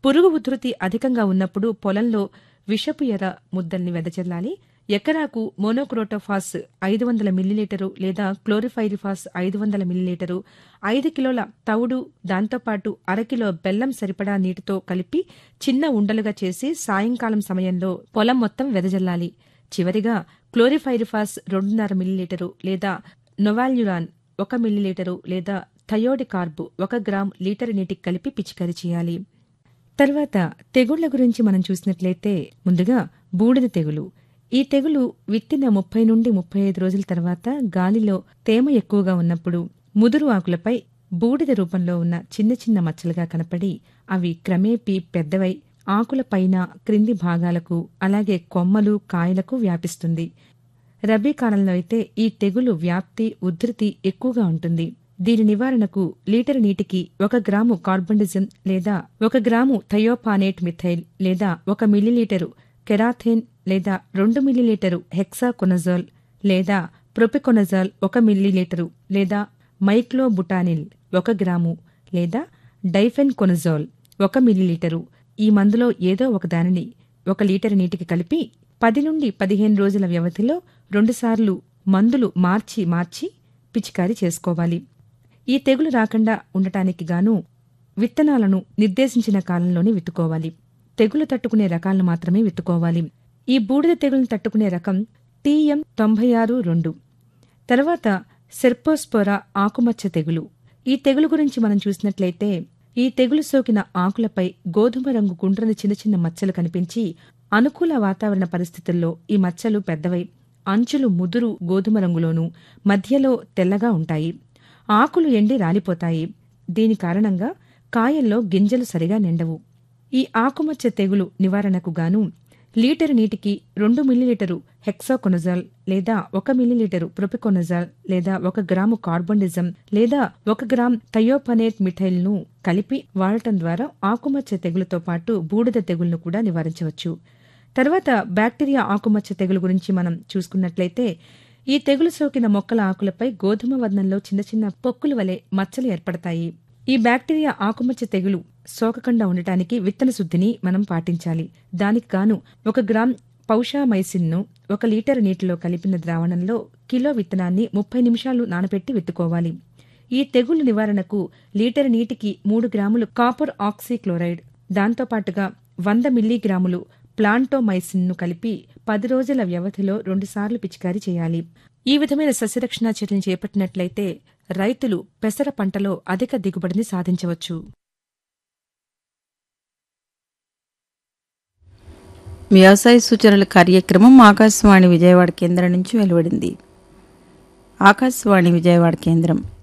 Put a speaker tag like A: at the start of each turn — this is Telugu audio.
A: పురుగు ఉధృతి అధికంగా ఉన్నప్పుడు పొలంలో విషపు ఎర ముద్దల్ని వెదజల్లాలి ఎకరాకు మోనోక్రోటోఫాస్ ఐదు వందల మిల్లీలీటరు లేదా క్లోరిఫైరిఫాస్ ఐదు వందల మిల్లీలీటరు ఐదు కిలోల తవుడు దాంతోపాటు అరకిలో బెల్లం సరిపడా నీటితో కలిపి చిన్న ఉండలుగా చేసి సాయంకాలం సమయంలో పొలం మొత్తం వెదజల్లాలి చివరిగా క్లోరిఫైరిఫాస్ రెండున్నర మిల్లీలీటరు లేదా నొవాల్యురాన్ ఒక మిల్లీలీటరు లేదా థయోడికార్బు ఒక గ్రామ్ లీటర్ నీటికి కలిపి పిచికారీ చేయాలి తర్వాత తెగుళ్ల గురించి మనం చూసినట్లయితే ముందుగా బూడిద తెగులు ఈ తెగులు విత్తిన ముప్పై నుండి ముప్పై ఐదు రోజుల తర్వాత గాలిలో తేమ ఎక్కువగా ఉన్నప్పుడు ముదురు ఆకులపై బూడిద రూపంలో ఉన్న చిన్న చిన్న మచ్చలుగా కనపడి అవి క్రమేపీ పెద్దవై ఆకుల పైన క్రింది భాగాలకు అలాగే కొమ్మలు కాయలకు వ్యాపిస్తుంది రబీ కాలంలో అయితే ఈ తెగులు వ్యాప్తి ఉధృతి ఎక్కువగా ఉంటుంది దీని నివారణకు లీటర్ నీటికి ఒక గ్రాము కార్బండిజం లేదా ఒక గ్రాము థయోపానేట్ మిథైల్ లేదా ఒక మిల్లీలీటరు కెరాథేన్ లేదా రెండు మిల్లీలీటరు హెక్సాకొనజోల్ లేదా ప్రొపికొనజాల్ ఒక మిల్లీలీటరు లేదా మైక్లోబుటానిల్ ఒక గ్రాము లేదా డైఫెన్ కొనజోల్ ఒక మిల్లీలీటరు ఈ మందులో ఏదో ఒక దానిని ఒక లీటర్ నీటికి కలిపి పది నుండి పదిహేను రోజుల వ్యవధిలో రెండుసార్లు మందులు మార్చి మార్చి పిచికారీ చేసుకోవాలి ఈ తెగులు రాకుండా ఉండటానికి గాను విత్తనాలను నిర్దేశించిన కాలంలోనే విత్తుకోవాలి తెగులు తట్టుకునే రకాలను మాత్రమే విత్తుకోవాలి ఈ బూడిద తెగులను తట్టుకునే రకం టీఎం తొంభై ఆరు రెండు తర్వాత సెర్పోస్పోరా ఆకుమచ్చ తెగులు ఈ తెగులు గురించి మనం చూసినట్లయితే ఈ తెగులు సోకిన ఆకులపై గోధుమ రంగు గుండ్రని చిన్న చిన్న మచ్చలు కనిపించి అనుకూల వాతావరణ పరిస్థితుల్లో ఈ మచ్చలు పెద్దవై అంచులు ముదురు గోధుమ రంగులోనూ మధ్యలో తెల్లగా ఉంటాయి ఆకులు ఎండి రాలిపోతాయి దీని కారణంగా కాయల్లో గింజలు సరిగా నిండవు ఈ ఆకుమచ్చ తెగులు నివారణకు గాను లీటరు నీటికి రెండు మిల్లీలీటరు హెక్సాకొనజాల్ లేదా ఒక మిల్లీలీటరు ప్రొపికొనజాల్ లేదా ఒక గ్రాము కార్బోనిజం లేదా ఒక గ్రామ్ థయోపనేట్ మిథైల్ను కలిపి వాడటం ద్వారా ఆకుమచ్చ తెగులుతో పాటు బూడిద తెగులను కూడా నివారించవచ్చు తర్వాత బ్యాక్టీరియా ఆకుమచ్చ తెగులు గురించి మనం చూసుకున్నట్లయితే ఈ తెగులు సోకిన మొక్కల ఆకులపై గోధుమ వర్ణంలో చిన్న చిన్న పొక్కులు వలె మచ్చలు ఏర్పడతాయి ఈ బ్యాక్టీరియా ఆకుమచ్చ తెగులు సోకకుండా ఉండటానికి విత్తన శుద్ధిని మనం పాటించాలి దానికి గాను ఒక గ్రామ్ పౌషామైసిన్ను ఒక లీటర్ నీటిలో కలిపిన ద్రావణంలో కిలో విత్తనాన్ని ముప్పై నిమిషాలు నానబెట్టి విత్తుకోవాలి ఈ తెగులు నివారణకు లీటర్ నీటికి మూడు గ్రాములు కాపర్ ఆక్సీక్లోరైడ్ దాంతోపాటుగా వంద మిల్లీగ్రాములు ప్లాంటోమైసిన్ను కలిపి పది రోజుల వ్యవధిలో రెండుసార్లు పిచికారీ చేయాలి ఈ విధమైన సస్యరక్షణ చర్యలు చేపట్టినట్లయితే రైతులు పెసర పంటలో అధిక దిగుబడిని సాధించవచ్చు
B: వ్యవసాయ సూచనల కార్యక్రమం ఆకాశవాణి విజయవాడ కేంద్రం నుంచి వెలువడింది ఆకాశవాణి విజయవాడ కేంద్రం